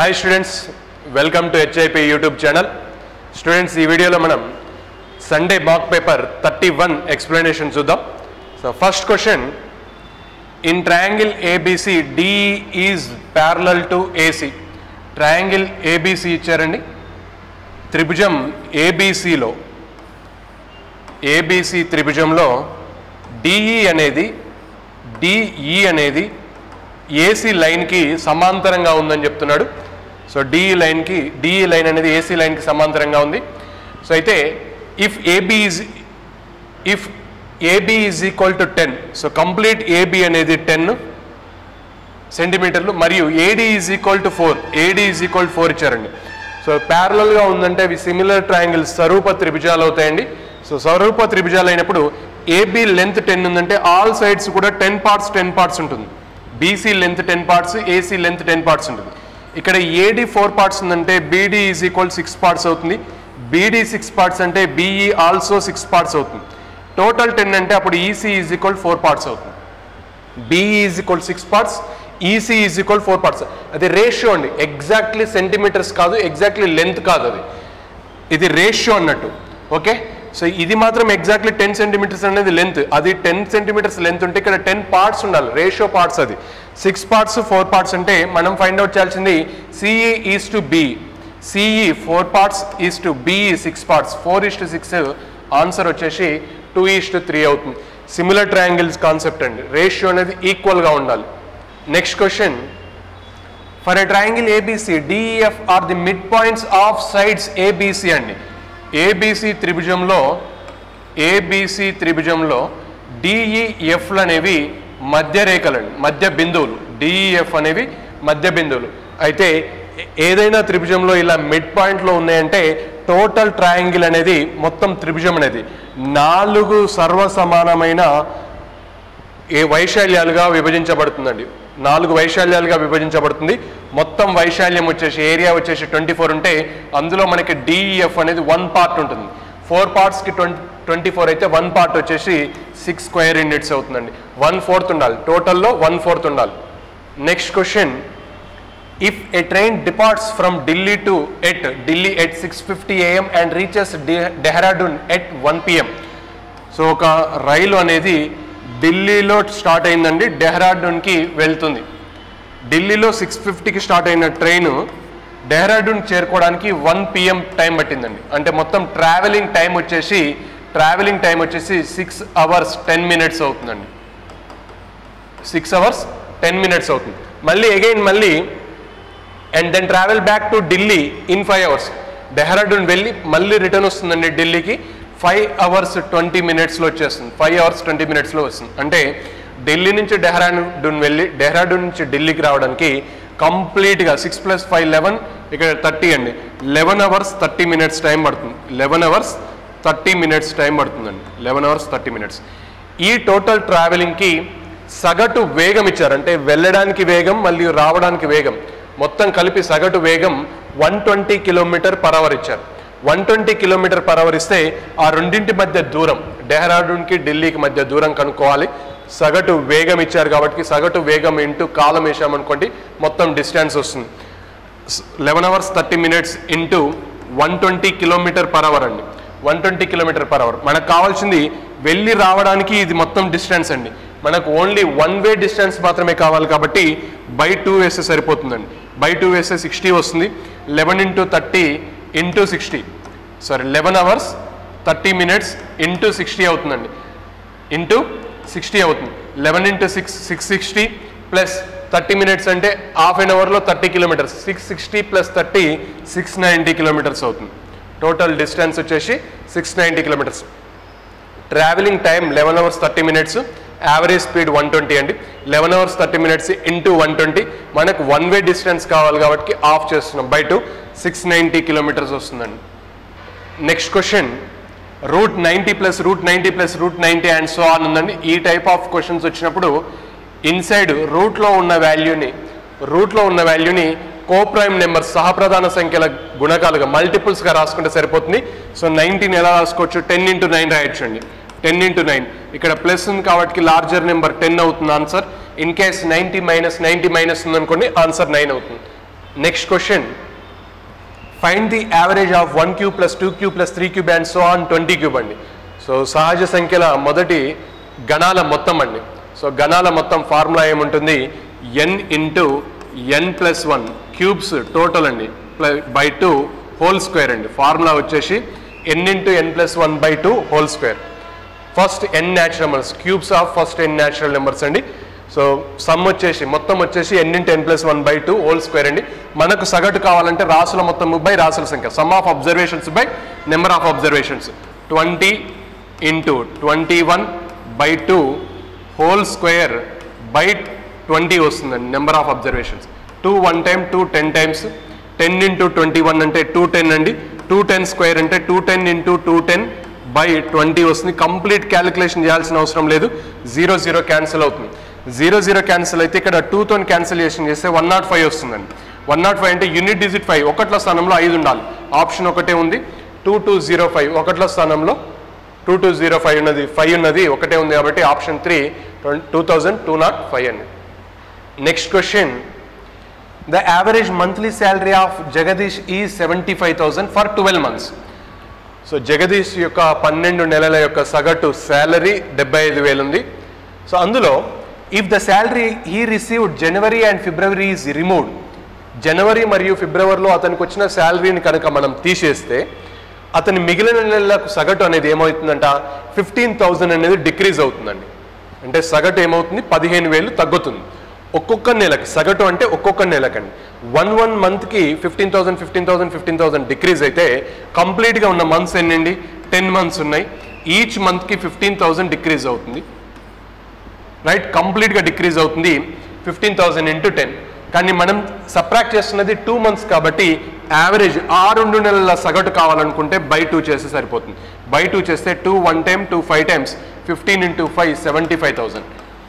Hi students welcome to HIP YouTube channel students ఈ వీడియోలో మనం Sunday mock paper thirty one explanation చూద్దాం so first question in triangle ABC D is parallel to AC triangle ABC ఇచ్చారండి త్రిభుజం ఏబిసిలో ABC త్రిభుజంలో DE అనేది DE అనేది ఏసీ లైన్కి సమాంతరంగా ఉందని చెప్తున్నాడు సో డిఈ లైన్కి డిఈ లైన్ అనేది ఏసీ లైన్కి సమాంతరంగా ఉంది సో అయితే if AB is if AB is equal to ten so complete AB అనేది టెన్ సెంటీమీటర్లు మరియు AD is equal to four AD is equal to four ఇచ్చారండి సో ప్యారలల్గా ఉందంటే అవి సిమిలర్ ట్రయాంగిల్స్ స్వరూప త్రిభుజాలు అవుతాయండి సో స్వరూప త్రిభుజాలు అయినప్పుడు ఏబి లెంత్ టెన్ ఉందంటే ఆల్ సైడ్స్ కూడా టెన్ పార్ట్స్ టెన్ పార్ట్స్ ఉంటుంది BC length ten parts AC length ten parts ఉంటుంది ఇక్కడ ఏడి ఫోర్ పార్ట్స్ ఉందంటే BD is equal six parts అవుతుంది బీడీ సిక్స్ పార్ట్స్ అంటే బీఈ ఆల్సో సిక్స్ పార్ట్స్ అవుతుంది total ten అంటే అప్పుడు EC is equal four parts అవుతుంది BE is equal six parts EC is equal four parts అది ratio అండి exactly centimetres కాదు exactly length కాదు అది ఇది రేషియో అన్నట్టు ఓకే సో ఇది మాత్రం ఎగ్జాక్ట్లీ టెన్ సెంటీమీటర్స్ అనేది లెంత్ అది టెన్ సెంటీమీటర్స్ లెంత్ ఉంటే ఇక్కడ టెన్ పార్ట్స్ ఉండాలి రేషియో పార్ట్స్ అది సిక్స్ పార్ట్స్ ఫోర్ పార్ట్స్ అంటే మనం ఫైండ్ అవుట్ చేయాల్సింది CE is to B CE four parts is to BE six parts four is to six answer వచ్చేసి two is to three అవుతుంది similar triangles concept అండి ratio అనేది ఈక్వల్గా ఉండాలి next question for a triangle ABC DEF are the mid points of sides ABC అండి ABC త్రిభుజంలో ABC త్రిభుజంలో డిఈఎఫ్లు అనేవి మధ్య రేఖలండి మధ్య బిందువులు డిఈఎఫ్ అనేవి మధ్య బిందువులు అయితే ఏ- ఏదైనా త్రిభుజంలో ఇలా మిడ్ పాయింట్లో ఉన్నాయంటే టోటల్ ట్రయాంగిల్ అనేది మొత్తం త్రిభుజం అనేది నాలుగు సర్వసమానమైన ఏ వైశాల్యాలుగా విభజించబడుతుందండి నాలుగు వైశాల్యాలుగా విభజించబడుతుంది మొత్తం వైశాల్యం వచ్చేసి ఏరియా వచ్చేసి ట్వంటీ ఫోర్ ఉంటే అందులో మనకి డిఈఎఫ్ అనేది వన్ పార్ట్ ఉంటుంది ఫోర్ పార్ట్స్కి ట్వంటీ ట్వంటీ ఫోర్ అయితే వన్ పార్ట్ వచ్చేసి సిక్స్ స్క్వేర్ యూనిట్స్ అవుతుందండి వన్ ఫోర్త్ ఉండాలి టోటల్లో వన్ ఫోర్త్ ఉండాలి next question if a train departs from Delhi to at Delhi at 6:50 a.m. and reaches De- Dehradun at 1 p.m. So ఒక రైలు అనేది ఢిల్లీలో స్టార్ట్ అయిందండి డెహ్రాడూన్కి వెళ్తుంది ఢిల్లీలో సిక్స్ ఫిఫ్టీకి స్టార్ట్ అయిన ట్రైన్ డెహ్రాడూన్ చేరుకోవడానికి వన్ పిఎం టైం పట్టిందండి అంటే మొత్తం ట్రావెలింగ్ టైం వచ్చేసి ట్రావెలింగ్ టైం వచ్చేసి సిక్స్ అవర్స్ టెన్ మినిట్స్ అవుతుందండి సిక్స్ అవర్స్ టెన్ మినిట్స్ అవుతుంది మళ్ళీ అగైన్ మళ్ళీ and then travel back to Delhi in five hours Dehradun వెళ్ళి మళ్ళీ రిటర్న్ వస్తుందండి ఢిల్లీకి ఫైవ్ అవర్స్ ట్వంటీ మినిట్స్లో వచ్చేస్తుంది ఫైవ్ అవర్స్ ట్వంటీ మినిట్స్లో వస్తుంది అంటే ఢిల్లీ నుంచి డెహ్రాడూన్ వెళ్ళి డెహ్రాడూన్ నుంచి ఢిల్లీకి రావడానికి కంప్లీట్గా సిక్స్ ప్లస్ ఫైవ్ లెవెన్ ఇక్కడ థర్టీ అండి eleven hours thirty minutes time పడుతుంది eleven hours thirty minutes time పడుతుందండి లెవెన్ అవర్స్ థర్టీ మినిట్స్ ఈ టోటల్ ట్రావెలింగ్కి సగటు వేగం ఇచ్చారు అంటే వెళ్ళడానికి వేగం మళ్ళీ రావడానికి వేగం మొత్తం కలిపి సగటు వేగం one twenty kilometre per hour ఇచ్చారు one twenty kilometre per hour ఇస్తే ఆ రెండింటి మధ్య దూరం డెహ్రాడూన్కి ఢిల్లీకి మధ్య దూరం కనుక్కోవాలి సగటు వేగం ఇచ్చారు కాబట్టి సగటు వేగం ఇంటూ కాలం వేసామనుకోండి మొత్తం డిస్టెన్స్ వస్తుంది eleven hours thirty minutes into one twenty kilometre per hour అండి one twenty kilometre per hour మనకు కావాల్సింది వెళ్ళి రావడానికి ఇది మొత్తం డిస్టెన్స్ అండి మనకు ఓన్లీ వన్ వే డిస్టెన్స్ మాత్రమే కావాలి కాబట్టి బై టూ వేస్తే సరిపోతుందండి బై టూ వేస్తే సిక్స్టీ వస్తుంది eleven into thirty into sixty sorry eleven hours thirty minutes into sixty అవుతుందండి ఇంటూ సిక్స్టీ అవుతుంది eleven into six six sixty plus thirty minutes అంటే హాఫ్ అన్ అవర్లో thirty kilometres six sixty plus thirty six ninety kilometres అవుతుంది total distance వచ్చేసి six ninety kilometres travelling time eleven hours thirty minutes average speed one twenty అండి eleven hours thirty minutes into one twenty మనకు one way distance కావాలి కాబట్టి half చేస్తున్నాం by two six ninety kilometres వస్తుందండి next question root ninety plus root ninety plus root ninety and so on ఉందండి ఈ type of questions వచ్చినప్పుడు inside రూట్లో ఉన్న వాల్యూని రూట్లో ఉన్న వాల్యూని కోప్రైమ్ నెంబర్ సహప్రధాన సంఖ్యల గుణకాలుగా మల్టిపుల్స్గా రాసుకుంటే సరిపోతుంది సో నైన్టీన్ ఎలా రాసుకోవచ్చు టెన్ ఇంటూ నైన్ రాయొచ్చు అండి టెన్ ఇంటూ నైన్ ఇక్కడ ప్లస్ ఉంది కాబట్టి లార్జర్ నెంబర్ టెన్ అవుతుంది answer in case ninety minus ninety minus ఉందనుకోండి ఆన్సర్ నైన్ అవుతుంది next question find the average of one cube plus two cube plus three cube and so on twenty cube అండి so సహజ సంఖ్యల మొదటి గణాల మొత్తం అండి so గణాల మొత్తం ఫార్ములా ఏముంటుంది n into n plus one cubes total అండి బై టూ హోల్ స్క్వేర్ అండి ఫార్ములా వచ్చేసి n into n plus one by two whole square first n natural numbers cubes of first n natural numbers అండి so sum వచ్చేసి మొత్తం వచ్చేసి n into n plus one by two whole square అండి మనకు సగటు కావాలంటే రాసుల మొత్తం బై రాసుల సంఖ్య sum of observations by number of observations twenty into twenty one by two whole square by twenty వస్తుందండి number of observations two one time two ten times ten into twenty one అంటే two ten అండి two ten square అంటే two ten into two ten by twenty వస్తుంది complete calculation చేయాల్సిన అవసరం లేదు zero zero cancel అవుతుంది zero zero cancel అయితే ఇక్కడ టూతో క్యాన్సిలేషన్ చేస్తే వన్ నాట్ ఫైవ్ వస్తుందండి వన్ నాట్ ఫైవ్ అంటే యూనిట్ డిజిట్ ఫైవ్ ఒకట్ల స్థానంలో ఐదు ఉండాలి ఆప్షన్ ఒకటే ఉంది టూ టూ జీరో ఫైవ్ ఒకట్ల స్థానంలో టూ టూ జీరో ఫైవ్ ఉన్నది ఫైవ్ ఉన్నది ఒకటే ఉంది కాబట్టి option three two thousand two nought five అండి next question the average monthly salary of Jagdish is seventy five thousand for twelve months so Jagdish యొక్క పన్నెండు నెలల యొక్క సగటు శాలరీ డెబ్బై ఐదు వేలు ఉంది సో అందులో if the salary he received January and February is removed జనవరి మరియు ఫిబ్రవరిలో అతనికి వచ్చిన శాలరీని కనుక మనం తీసేస్తే అతని మిగిలిన నెలలకు సగటు అనేది ఏమవుతుందంట ఫిఫ్టీన్ థౌజండ్ అనేది డిక్రీజ్ అవుతుందండి అంటే సగటు ఏమవుతుంది పదిహేను వేలు తగ్గుతుంది ఒక్కొక్క నెలకి సగటు అంటే ఒక్కొక్క నెలకండి వన్ వన్ మంత్కి fifteen thousand fifteen thousand fifteen thousand decrease అయితే కంప్లీట్గా ఉన్న మంత్స్ ఎన్నండి టెన్ మంత్స్ ఉన్నాయి ఈచ్ మంత్కి ఫిఫ్టీన్ థౌసండ్ డిక్రీజ్ అవుతుంది రైట్ కంప్లీట్గా డిక్రీజ్ అవుతుంది ఫిఫ్టీన్ థౌసండ్ ఇంటూ టెన్ కానీ మనం సప్రాక్ట్ చేస్తున్నది టూ మంత్స్ కాబట్టి యావరేజ్ ఆ రెండు నెలల సగటు కావాలనుకుంటే బై టూ చేస్తే సరిపోతుంది బై టూ చేస్తే two one time two five times fifteen into five seventy five thousand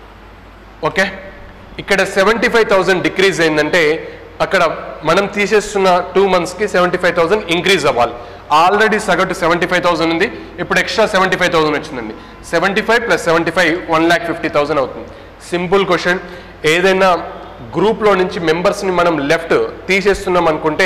okay ఇక్కడ సెవెంటీ ఫైవ్ థౌసండ్ డిక్రీజ్ అయిందంటే అక్కడ మనం తీసేస్తున్న టూ మంత్స్కి సెవెంటీ ఫైవ్ థౌసండ్ ఇంక్రీజ్ అవ్వాలి ఆల్రెడీ సగటు సెవెంటీ ఫైవ్ థౌసండ్ ఉంది ఇప్పుడు ఎక్స్ట్రా సెవెంటీ ఫైవ్ థౌసండ్ వచ్చిందండి seventy five plus seventy five one lakh fifty thousand అవుతుంది సింపుల్ క్వశ్చన్ ఏదైనా గ్రూప్లో నుంచి మెంబర్స్ని మనం లెఫ్ట్ తీసేస్తున్నాం అనుకుంటే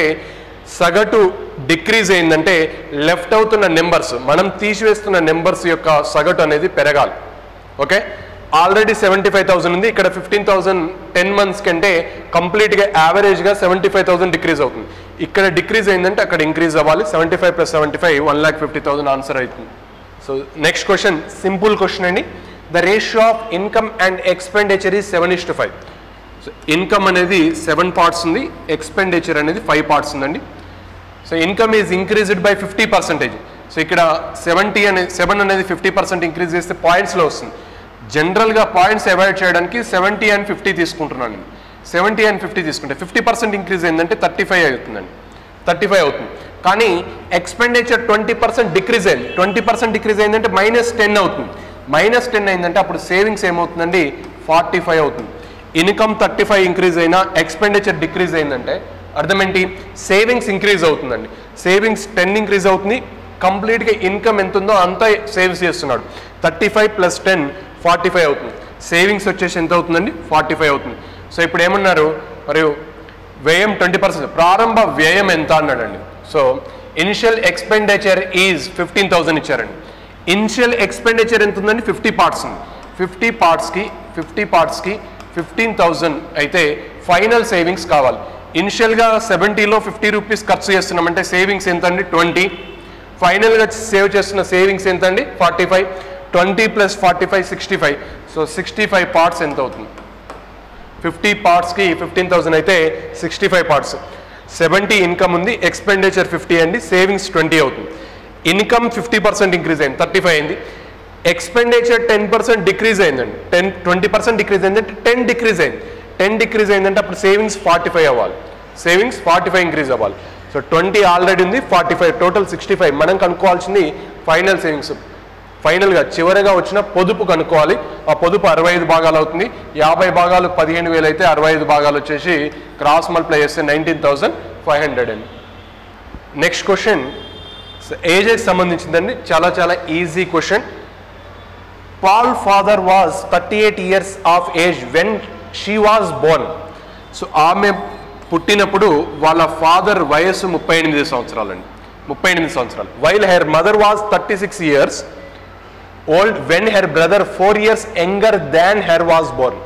సగటు డిక్రీజ్ అయిందంటే లెఫ్ట్ అవుతున్న నెంబర్స్ మనం తీసివేస్తున్న నెంబర్స్ యొక్క సగటు అనేది పెరగాలి okay already seventy five thousand ఉంది ఇక్కడ ఫిఫ్టీన్ థౌసండ్ టెన్ మంత్స్ కంటే కంప్లీట్గా యావరేజ్గా సెవెంటీ ఫైవ్ థౌసండ్ డిక్రీజ్ అవుతుంది ఇక్కడ డిక్రీజ్ అయిందంటే అక్కడ ఇంక్రీజ్ అవ్వాలి seventy five plus seventy five one lakh fifty thousand answer అవుతుంది so next question simple question అండి the ratio of income and expenditure is seven is to five so income అనేది seven parts ఉంది expenditure అనేది five parts ఉందండి so income is increased by fifty percentage so ఇక్కడ seventy అనే seven అనేది fifty percent increase చేస్తే పాయింట్స్లో వస్తుంది జనరల్గా పాయింట్స్ అవాయిడ్ చేయడానికి సెవెంటీ అండ్ ఫిఫ్టీ తీసుకుంటున్నాను నేను సెవెంటీ అండ్ ఫిఫ్టీ తీసుకుంటే ఫిఫ్టీ పర్సెంట్ ఇంక్రీజ్ అయిందంటే థర్టీ ఫైవ్ అవుతుందండి థర్టీ ఫైవ్ అవుతుంది కానీ ఎక్స్పెండిచర్ ట్వంటీ పర్సెంట్ డిక్రీజ్ అయింది ట్వంటీ పర్సెంట్ డిక్రీజ్ అయిందంటే మైనస్ టెన్ అవుతుంది మైనస్ టెన్ అయిందంటే అప్పుడు సేవింగ్స్ ఏమవుతుందండి ఫార్టీ ఫైవ్ అవుతుంది ఇన్కమ్ థర్టీ ఫైవ్ ఇంక్రీజ్ అయినా ఎక్స్పెండిచర్ డిక్రీజ్ అయిందంటే అర్థం ఏంటి సేవింగ్స్ ఇంక్రీజ్ అవుతుందండి సేవింగ్స్ టెన్ ఇంక్రీజ్ అవుతుంది కంప్లీట్గా ఇన్కమ్ ఎంత ఉందో అంతా సేవ్స్ చేస్తున్నాడు thirty five plus ten forty five అవుతుంది సేవింగ్స్ వచ్చేసి ఎంత అవుతుందండి ఫార్టీ ఫైవ్ అవుతుంది సో ఇప్పుడు ఏమన్నారు మరియు వ్యయం ట్వంటీ పర్సెంట్ ప్రారంభ వ్యయం ఎంత అన్నాడండి so initial expenditure is fifteen thousand ఇచ్చారండి ఇనిషియల్ ఎక్స్పెండిచర్ ఎంత ఉందండి ఫిఫ్టీ పార్ట్స్ ఉంది ఫిఫ్టీ పార్ట్స్కి ఫిఫ్టీ పార్ట్స్కి ఫిఫ్టీన్ థౌజండ్ అయితే ఫైనల్ సేవింగ్స్ కావాలి ఇనిషియల్గా సెవెంటీలో ఫిఫ్టీ రూపీస్ ఖర్చు చేస్తున్నామంటే సేవింగ్స్ ఎంత అండి ట్వంటీ ఫైనల్గా సేవ్ చేస్తున్న సేవింగ్స్ ఎంత అండి forty five twenty plus forty five sixty five so sixty five parts ఎంత అవుతుంది ఫిఫ్టీ పార్ట్స్కి ఫిఫ్టీన్ థౌసండ్ అయితే sixty five parts seventy income ఉంది ఎక్స్పెండిచర్ ఫిఫ్టీ అండి సేవింగ్స్ ట్వంటీ అవుతుంది ఇన్కమ్ ఫిఫ్టీ పర్సెంట్ ఇంక్రీజ్ అయింది థర్టీ ఫైవ్ అయింది ఎక్స్పెండిచర్ టెన్ పర్సెంట్ డిక్రీజ్ అయిందండి టెన్ ట్వంటీ పర్సెంట్ డిక్రీజ్ అయిందంటే టెన్ డిక్రీజ్ అయింది టెన్ డిక్రీజ్ అయిందంటే అప్పుడు సేవింగ్స్ ఫార్టీ ఫైవ్ అవ్వాలి సేవింగ్స్ ఫార్టీ ఫైవ్ ఇంక్రీజ్ అవ్వాలి సో ట్వంటీ ఆల్రెడీ ఉంది forty five total sixty five మనం కనుక్కోవాల్సింది ఫైనల్ సేవింగ్స్ ఫైనల్గా చివరిగా వచ్చిన పొదుపు కనుక్కోవాలి ఆ పొదుపు అరవై ఐదు భాగాలు అవుతుంది యాభై భాగాలు పదిహేను వేలు అయితే అరవై ఐదు భాగాలు వచ్చేసి క్రాస్ మల్టిప్లై చేస్తే నైన్టీన్ థౌసండ్ ఫైవ్ హండ్రెడ్ అండి నెక్స్ట్ క్వశ్చన్ ఏజ్కి సంబంధించిందండి చాలా చాలా easy question Paul father was thirty eight years of age when she was born so ఆమె పుట్టినప్పుడు వాళ్ళ ఫాదర్ వయస్సు ముప్పై ఎనిమిది సంవత్సరాలండి ముప్పై ఎనిమిది సంవత్సరాలు while her mother was thirty six years old when her brother four years younger than her was born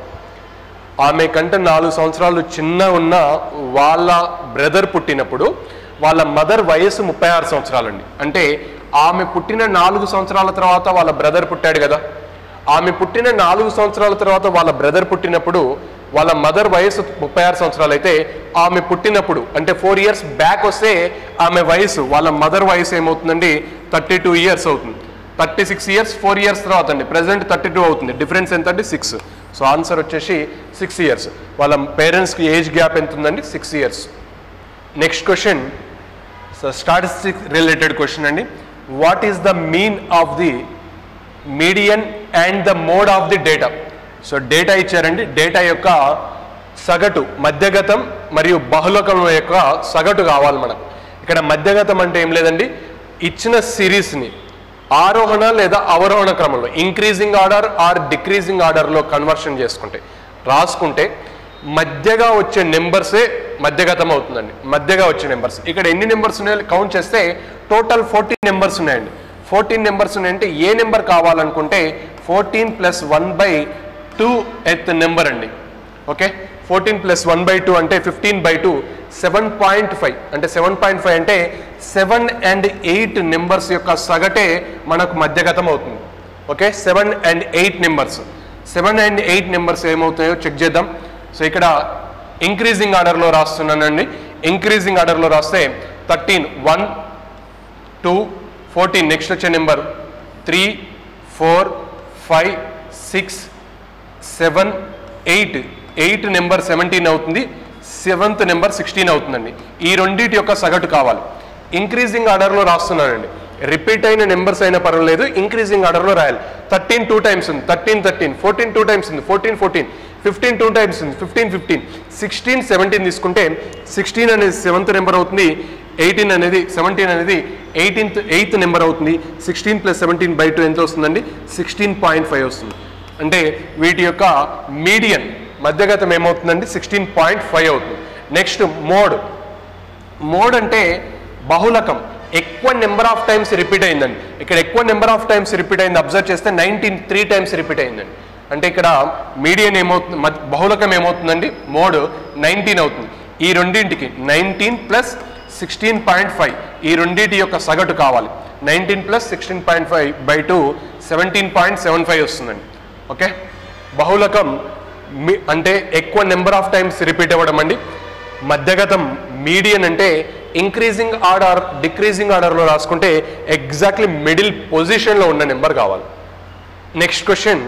ఆమె కంటే నాలుగు సంవత్సరాలు చిన్న ఉన్న వాళ్ళ బ్రదర్ పుట్టినప్పుడు వాళ్ళ మదర్ వయస్సు ముప్పై ఆరు సంవత్సరాలండి అంటే ఆమె పుట్టిన నాలుగు సంవత్సరాల తర్వాత వాళ్ళ బ్రదర్ పుట్టాడు కదా ఆమె పుట్టిన నాలుగు సంవత్సరాల తర్వాత వాళ్ళ బ్రదర్ పుట్టినప్పుడు వాళ్ళ మదర్ వయసు ముప్పై ఆరు సంవత్సరాలు అయితే ఆమె పుట్టినప్పుడు అంటే ఫోర్ ఇయర్స్ బ్యాక్ వస్తే ఆమె వయసు వాళ్ళ మదర్ వయసు ఏమవుతుందండి థర్టీ టూ ఇయర్స్ అవుతుంది thirty six years four years తర్వాత అండి ప్రెసెంట్ థర్టీ టూ అవుతుంది డిఫరెన్స్ ఎంత అంటే సిక్స్ సో ఆన్సర్ వచ్చేసి సిక్స్ ఇయర్స్ వాళ్ళ పేరెంట్స్కి ఏజ్ గ్యాప్ ఎంత ఉందండి six years next question so statistics related question అండి what is the mean of the median and the mode of the data so data ఇచ్చారండి data యొక్క సగటు మధ్యగతం మరియు బహుళకం యొక్క సగటు కావాలి మనకు ఇక్కడ మధ్యగతం అంటే ఏం లేదండి ఇచ్చిన సిరీస్ని ఆరోహణ లేదా అవరోహణ క్రమంలో ఇంక్రీజింగ్ ఆర్డర్ ఆర్ డిక్రీజింగ్ ఆర్డర్లో కన్వర్షన్ చేసుకుంటే రాసుకుంటే మధ్యగా వచ్చే నెంబర్సే మధ్యగతం అవుతుందండి మధ్యగా వచ్చే నెంబర్స్ ఇక్కడ ఎన్ని నెంబర్స్ ఉన్నాయో కౌంట్ చేస్తే టోటల్ ఫోర్టీన్ నెంబర్స్ ఉన్నాయండి ఫోర్టీన్ నెంబర్స్ ఉన్నాయంటే ఏ నెంబర్ కావాలనుకుంటే fourteen plus one by two ఎత్ నెంబర్ అండి okay fourteen plus one by two అంటే fifteen by two seven point five అంటే సెవెన్ పాయింట్ ఫైవ్ అంటే సెవెన్ అండ్ ఎయిట్ నెంబర్స్ యొక్క సగటే మనకు మధ్యగతం అవుతుంది okay seven and eight numbers seven and eight numbers ఏమవుతాయో చెక్ చేద్దాం సో ఇక్కడ ఇంక్రీజింగ్ ఆర్డర్లో రాస్తున్నానండి ఇంక్రీజింగ్ ఆర్డర్లో రాస్తే thirteen one two fourteen next వచ్చే number three four five six seven eight eight number seventeen అవుతుంది సెవెంత్ నెంబర్ సిక్స్టీన్ అవుతుందండి ఈ రెండింటి యొక్క సగటు కావాలి ఇంక్రీజింగ్ ఆర్డర్లో రాస్తున్నానండి రిపీట్ అయిన నెంబర్స్ అయినా పర్వాలేదు ఇంక్రీజింగ్ ఆర్డర్లో రాయాలి థర్టీన్ టూ టైమ్స్ ఉంది thirteen thirteen fourteen two times ఉంది fourteen fourteen fifteen two times ఉంది ఫిఫ్టీన్ ఫిఫ్టీన్ సిక్స్టీన్ సెవెంటీన్ తీసుకుంటే సిక్స్టీన్ అనేది సెవెంత్ నెంబర్ అవుతుంది ఎయిటీన్ అనేది సెవెంటీన్ అనేది ఎయిటీన్త్ ఎయిత్ నెంబర్ అవుతుంది sixteen plus seventeen by two ఎంత వస్తుందండి సిక్స్టీన్ పాయింట్ ఫైవ్ వస్తుంది అంటే వీటి యొక్క మీడియన్ మధ్యగతం ఏమవుతుందండి సిక్స్టీన్ పాయింట్ ఫైవ్ అవుతుంది నెక్స్ట్ మోడ్ మోడ్ అంటే బహుళకం ఎక్కువ నెంబర్ ఆఫ్ టైమ్స్ రిపీట్ అయిందండి ఇక్కడ ఎక్కువ నెంబర్ ఆఫ్ టైమ్స్ రిపీట్ అయింది అబ్జర్వ్ చేస్తే నైన్టీన్ త్రీ టైమ్స్ రిపీట్ అయిందండి అంటే ఇక్కడ మీడియన్ ఏమవుతుంది మధ్య- బహుళకం ఏమవుతుందండి మోడ్ నైన్టీన్ అవుతుంది ఈ రెండింటికి nineteen plus sixteen point five ఈ రెండింటి యొక్క సగటు కావాలి nineteen plus sixteen point five by two seventeen point seven five వస్తుందండి ఓకే బహుళకం మీ అంటే ఎక్కువ నెంబర్ ఆఫ్ టైమ్స్ రిపీట్ అవ్వడం అండి మధ్యగతం మీడియన్ అంటే ఇంక్రీజింగ్ ఆర్డర్ డిక్రీజింగ్ ఆర్డర్లో రాసుకుంటే ఎగ్జాక్ట్లీ మిడిల్ పొజిషన్లో ఉన్న నెంబర్ కావాలి next question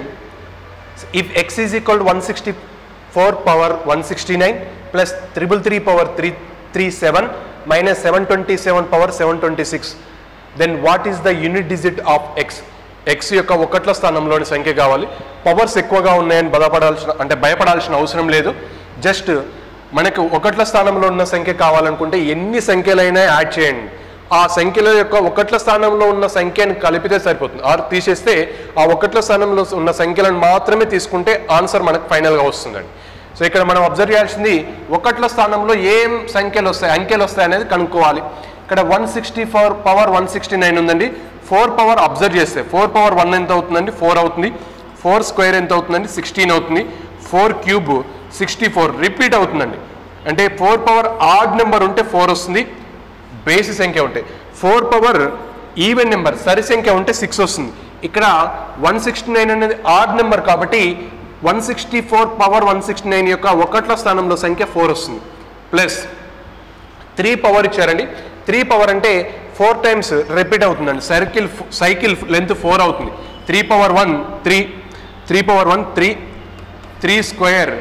if x is equal to 164 power 169 plus triple three power 337 minus 727 power 726 then what is the unit digit of x x యొక్క ఒకట్ల స్థానంలోని సంఖ్య కావాలి పవర్స్ ఎక్కువగా ఉన్నాయని బాధపడాల్సిన అంటే భయపడాల్సిన అవసరం లేదు జస్ట్ మనకు ఒకట్ల స్థానంలో ఉన్న సంఖ్య కావాలనుకుంటే ఎన్ని సంఖ్యలైనా యాడ్ చేయండి ఆ సంఖ్యల యొక్క ఒకట్ల స్థానంలో ఉన్న సంఖ్యను కలిపితే సరిపోతుంది ఆర్ తీసేస్తే ఆ ఒకట్ల స్థానంలో ఉన్న సంఖ్యలను మాత్రమే తీసుకుంటే ఆన్సర్ మనకు ఫైనల్గా వస్తుందండి సో ఇక్కడ మనం అబ్జర్వ్ చేయాల్సింది ఒకట్ల స్థానంలో ఏం సంఖ్యలు వస్తాయి అంకెలు వస్తాయి అనేది కనుక్కోవాలి ఇక్కడ one sixty four power one sixty nine ఉందండి ఫోర్ పవర్ అబ్జర్వ్ చేస్తే ఫోర్ పవర్ వన్ ఎంత అవుతుందండి ఫోర్ అవుతుంది ఫోర్ స్క్వేర్ ఎంత అవుతుందండి సిక్స్టీన్ అవుతుంది four cube sixty four repeat అవుతుందండి అంటే ఫోర్ పవర్ ఆడ్ నెంబర్ ఉంటే ఫోర్ వస్తుంది బేసి సంఖ్య ఉంటాయి ఫోర్ పవర్ ఈవెన్ నెంబర్ సరి సంఖ్య ఉంటే సిక్స్ వస్తుంది ఇక్కడ వన్ సిక్స్టీ నైన్ అనేది ఆడ్ నెంబర్ కాబట్టి one sixty four power one sixty nine యొక్క ఒకట్ల స్థానంలో సంఖ్య ఫోర్ వస్తుంది ప్లస్ త్రీ పవర్ ఇచ్చారండి త్రీ పవర్ అంటే ఫోర్ టైమ్స్ రిపీట్ అవుతుందండి సర్కిల్ సైకిల్ లెంత్ ఫోర్ అవుతుంది three power one three three power one three three square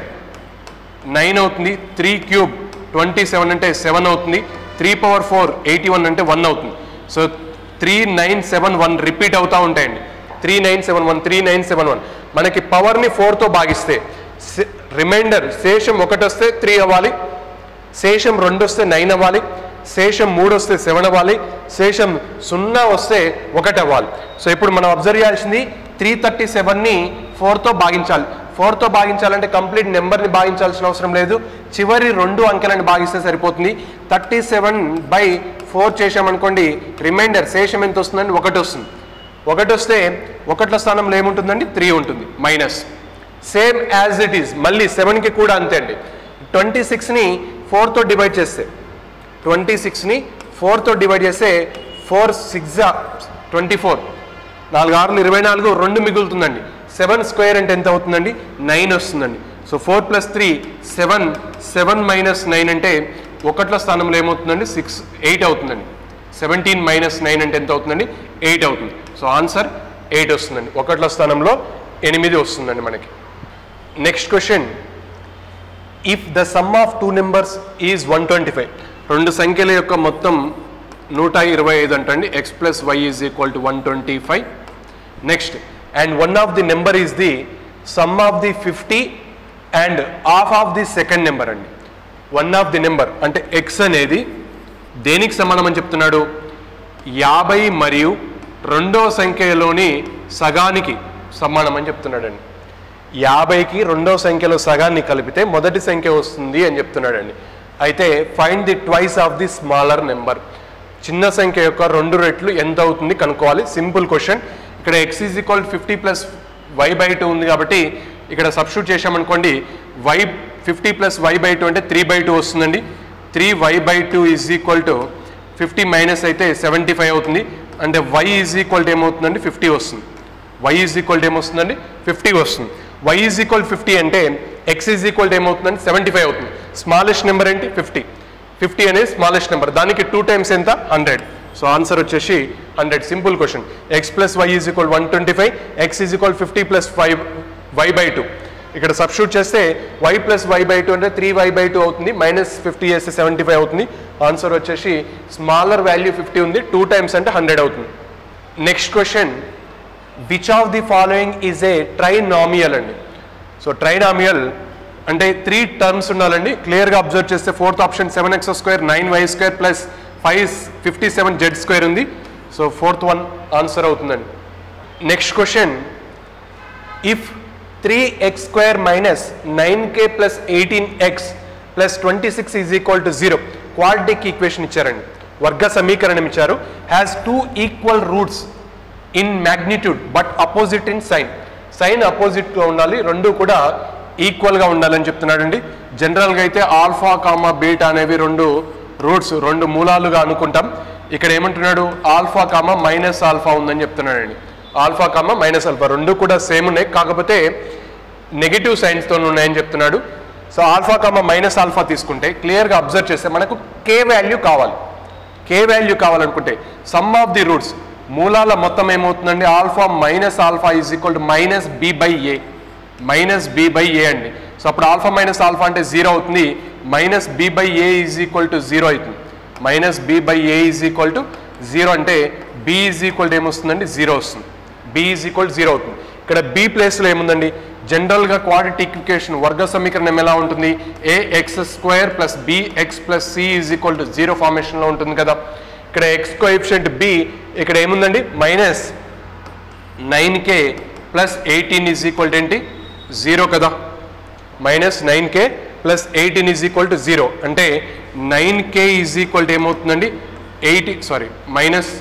nine అవుతుంది త్రీ క్యూబ్ ట్వంటీ సెవెన్ అంటే సెవెన్ అవుతుంది three power four eighty one అంటే one అవుతుంది so three nine seven one repeat అవుతూ ఉంటాయండి three nine seven one three nine seven one మనకి పవర్ని ఫోర్తో భాగిస్తే రిమైండర్ శేషం ఒకటి వస్తే త్రీ అవ్వాలి శేషం రెండు వస్తే నైన్ అవ్వాలి శేషం మూడు వస్తే సెవెన్ అవ్వాలి శేషం సున్నా వస్తే ఒకటి అవ్వాలి సో ఇప్పుడు మనం అబ్జర్వ్ చేయాల్సింది త్రీ థర్టీ సెవెన్ని ఫోర్తో భాగించాలి ఫోర్తో భాగించాలంటే కంప్లీట్ నెంబర్ని భాగించాల్సిన అవసరం లేదు చివరి రెండు అంకెలను భాగిస్తే సరిపోతుంది థర్టీ సెవెన్ బై ఫోర్ చేసామనుకోండి రిమైండర్ శేషం ఎంత వస్తుందండి ఒకటి వస్తుంది ఒకటి వస్తే ఒకట్ల స్థానంలో ఏముంటుందండి త్రీ ఉంటుంది minus same as it is మళ్ళీ సెవెన్కి కూడా అంతే అండి ట్వంటీ సిక్స్ని ఫోర్తో డివైడ్ చేస్తే ట్వంటీ సిక్స్ని ఫోర్తో డివైడ్ చేస్తే ఫోర్ సిక్స్ ట్వంటీ ఫోర్ నాలుగు ఆరులు ఇరవై నాలుగు రెండు మిగులుతుందండి సెవెన్ స్క్వేర్ అంటే ఎంత అవుతుందండి నైన్ వస్తుందండి so four plus three seven seven minus nine అంటే ఒకట్ల స్థానంలో ఏమవుతుందండి సిక్స్ ఎయిట్ అవుతుందండి సెవెంటీన్ మైనస్ నైన్ అంటే ఎంత అవుతుందండి ఎయిట్ అవుతుంది సో ఆన్సర్ ఎయిట్ వస్తుందండి ఒకట్ల స్థానంలో ఎనిమిది వస్తుందండి మనకి next question if the sum of two numbers is one twenty five రెండు సంఖ్యల యొక్క మొత్తం నూట ఇరవై ఐదు అంటండి x plus y is equal to one twenty five next and one of the number is the sum of the fifty and half of the second number అండి one of the number అంటే x అనేది దేనికి సమానం అని చెప్తున్నాడు యాభై మరియు రెండో సంఖ్యలోని సగానికి సమానం అని చెప్తున్నాడండి యాభైకి రెండో సంఖ్యలో సగాన్ని కలిపితే మొదటి సంఖ్య వస్తుంది అని చెప్తున్నాడండి అయితే find the twice of the smaller number చిన్న సంఖ్య యొక్క రెండు రెట్లు ఎంత అవుతుంది కనుక్కోవాలి సింపుల్ క్వశ్చన్ ఇక్కడ x is equal fifty plus y by two ఉంది కాబట్టి ఇక్కడ సబ్స్టిట్యూట్ చేశామనుకోండి y fifty plus y by two అంటే త్రీ బై టూ వస్తుందండి three y by two is equal to fifty minus అయితే సెవెంటీ ఫైవ్ అవుతుంది అంటే వై ఈజ్ ఈక్వల్ టు ఏమవుతుందండి ఫిఫ్టీ వస్తుంది వై ఈజ్ ఈక్వల్ టు ఏమొస్తుందండి ఫిఫ్టీ వస్తుంది వై ఈజ్ ఈక్వల్ ఫిఫ్టీ అంటే ఎక్స్ ఈజ్ ఈక్వల్ టు ఏమవుతుందండి సెవెంటీ ఫైవ్ అవుతుంది స్మాలెస్ట్ నెంబర్ ఏంటి ఫిఫ్టీ ఫిఫ్టీ అనేది స్మాలెస్ట్ నెంబర్ దానికి టూ టైమ్స్ ఎంత హండ్రెడ్ సో ఆన్సర్ వచ్చేసి hundred simple question x plus y is equal one twenty five x is equal fifty plus five y by two ఇక్కడ substitute చేస్తే y plus y by two అంటే three y by two అవుతుంది minus fifty చేస్తే seventy five అవుతుంది answer వచ్చేసి smaller value fifty ఉంది two times అంటే hundred అవుతుంది next question which of the following is a trinomial అండి సో ట్రైనామియల్ అంటే త్రీ టర్మ్స్ ఉండాలండి క్లియర్గా అబ్జర్వ్ చేస్తే fourth option seven x square nine y square plus five fifty seven z square ఉంది so fourth one answer అవుతుందండి next question if three x square minus nine k plus eighteen x plus twenty six is equal to zero quadratic equation ఇచ్చారండి వర్గ సమీకరణం ఇచ్చారు has two equal roots in magnitude but opposite in sign sign అపోజిట్గా ఉండాలి రెండు కూడా ఈక్వల్గా ఉండాలని చెప్తున్నాడండి జనరల్గా అయితే ఆల్ఫా కామా బీటా అనేవి రెండు రూట్స్ రెండు మూలాలుగా అనుకుంటాం ఇక్కడ ఏమంటున్నాడు ఆల్ఫా కామా మైనస్ ఆల్ఫా ఉందని చెప్తున్నాడండి ఆల్ఫా కామా మైనస్ ఆల్ఫా రెండు కూడా సేమ్ ఉన్నాయి కాకపోతే నెగిటివ్ సైన్స్తో ఉన్నాయని చెప్తున్నాడు so alpha comma minus alpha తీసుకుంటే క్లియర్గా అబ్జర్వ్ చేస్తే మనకు కే వాల్యూ కావాలి కే వాల్యూ కావాలనుకుంటే సమ్ ఆఫ్ ది రూట్స్ మూలాల మొత్తం ఏమవుతుందండి alpha minus alpha is equal to minus b by a minus b by a అండి సో అప్పుడు ఆల్ఫా మైనస్ ఆల్ఫా అంటే జీరో అవుతుంది minus b by a is equal to zero అవుతుంది minus b by a is equal to zero అంటే b is equal to ఏమొస్తుందండి zero వస్తుంది b is equal zero అవుతుంది ఇక్కడ బి ప్లేస్లో ఏముందండి జనరల్గా క్వాడ్రటిక్ ఈక్వేషన్ వర్గ సమీకరణం ఎలా ఉంటుంది a x square plus b x plus c is equal to zero ఫార్మేషన్లో ఉంటుంది కదా ఇక్కడ ఎక్స్ కోఎఫిషియంట్ బి ఇక్కడ ఏముందండి minus nine k plus eighteen is equal to ఏంటి జీరో కదా minus nine k plus eighteen is equal to zero అంటే nine k is equal to ఏమవుతుందండి eighty sorry minus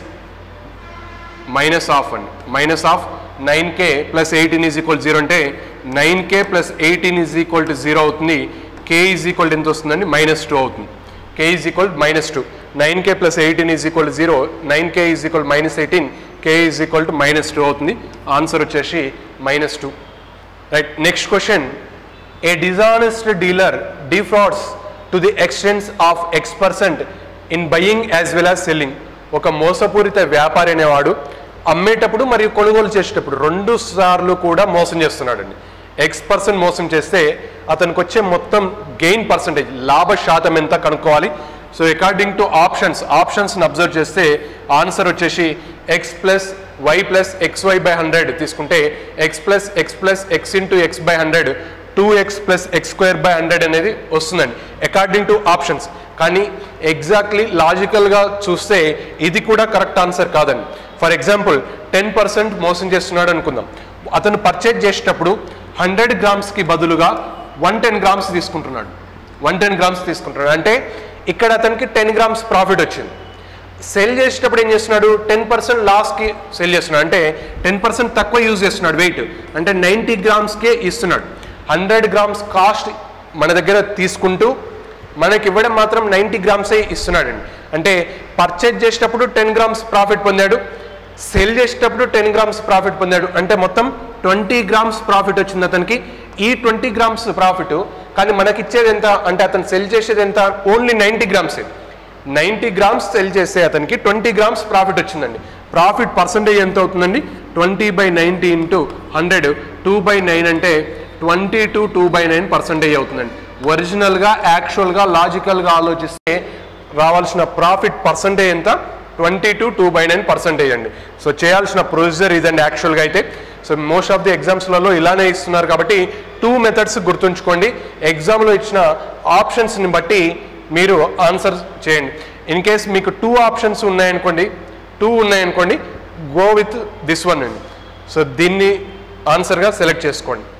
minus of అండి minus of nine k plus eighteen is equal zero అంటే nine k plus eighteen is equal to zero అవుతుంది k is equal ఎంత వస్తుందండి minus two అవుతుంది k is equal minus two nine k plus eighteen is equal zero nine k is equal minus eighteen k is equal to minus two అవుతుంది answer వచ్చేసి minus two right next question a dishonest dealer defrauds to the extents of x percent in buying as well as selling ఒక మోసపూరిత వ్యాపారి అనేవాడు అమ్మేటప్పుడు మరియు కొనుగోలు చేసేటప్పుడు రెండు సార్లు కూడా మోసం చేస్తున్నాడండి ఎక్స్ పర్సెంట్ మోసం చేస్తే అతనికి వచ్చే మొత్తం గెయిన్ పర్సంటేజ్ లాభ శాతం ఎంత కనుక్కోవాలి సో అకార్డింగ్ టు ఆప్షన్స్ ఆప్షన్స్ని అబ్జర్వ్ చేస్తే ఆన్సర్ వచ్చేసి x plus y plus x y by hundred తీసుకుంటే x plus x plus x into x by hundred two x plus x square by hundred అనేది వస్తుందండి అకార్డింగ్ టు ఆప్షన్స్ కానీ exactly లాజికల్గా చూస్తే ఇది కూడా కరెక్ట్ ఆన్సర్ కాదండి ఫర్ ఎగ్జాంపుల్ టెన్ పర్సెంట్ మోసం చేస్తున్నాడు అనుకుందాం అతను పర్చేజ్ చేసేటప్పుడు హండ్రెడ్ గ్రామ్స్కి బదులుగా వన్ టెన్ గ్రామ్స్ తీసుకుంటున్నాడు వన్ టెన్ గ్రామ్స్ తీసుకుంటున్నాడు అంటే ఇక్కడ అతనికి టెన్ గ్రామ్స్ ప్రాఫిట్ వచ్చింది సెల్ చేసేటప్పుడు ఏం చేస్తున్నాడు టెన్ పర్సెంట్ లాస్కి సెల్ చేస్తున్నాడు అంటే టెన్ పర్సెంట్ తక్కువ యూజ్ చేస్తున్నాడు వెయిట్ అంటే నైంటీ గ్రామ్స్కే ఇస్తున్నాడు హండ్రెడ్ గ్రామ్స్ కాస్ట్ మన దగ్గర తీసుకుంటూ మనకి ఇవ్వడం మాత్రం నైంటీ గ్రామ్సే ఇస్తున్నాడండి అంటే పర్చేజ్ చేసేటప్పుడు టెన్ గ్రామ్స్ ప్రాఫిట్ పొందాడు సెల్ చేసేటప్పుడు టెన్ గ్రామ్స్ ప్రాఫిట్ పొందాడు అంటే మొత్తం ట్వంటీ గ్రామ్స్ ప్రాఫిట్ వచ్చింది అతనికి ఈ ట్వంటీ గ్రామ్స్ ప్రాఫిట్ కానీ మనకి ఇచ్చేది ఎంత అంటే అతను సెల్ చేసేది ఎంత ఓన్లీ నైంటీ గ్రామ్సే నైంటీ గ్రామ్స్ సెల్ చేస్తే అతనికి ట్వంటీ గ్రామ్స్ ప్రాఫిట్ వచ్చిందండి ప్రాఫిట్ పర్సంటేజ్ ఎంత అవుతుందండి twenty by ninety into hundred two by nine అంటే twenty two two by nine percentage అవుతుందండి ఒరిజినల్గా యాక్చువల్గా లాజికల్గా ఆలోచిస్తే రావాల్సిన ప్రాఫిట్ పర్సంటేజ్ ఎంత twenty two two by nine percentage అండి సో చేయాల్సిన ప్రొసీజర్ ఇదండి యాక్చువల్గా అయితే సో మోస్ట్ ఆఫ్ ది ఎగ్జామ్స్లలో ఇలానే ఇస్తున్నారు కాబట్టి టూ మెథడ్స్ గుర్తుంచుకోండి ఎగ్జామ్లో ఇచ్చిన ఆప్షన్స్ని బట్టి మీరు ఆన్సర్ చేయండి ఇన్ కేస్ మీకు టూ ఆప్షన్స్ ఉన్నాయనుకోండి టూ ఉన్నాయనుకోండి గో విత్ దిస్ వన్ అండి సో దీన్ని ఆన్సర్గా సెలెక్ట్ చేసుకోండి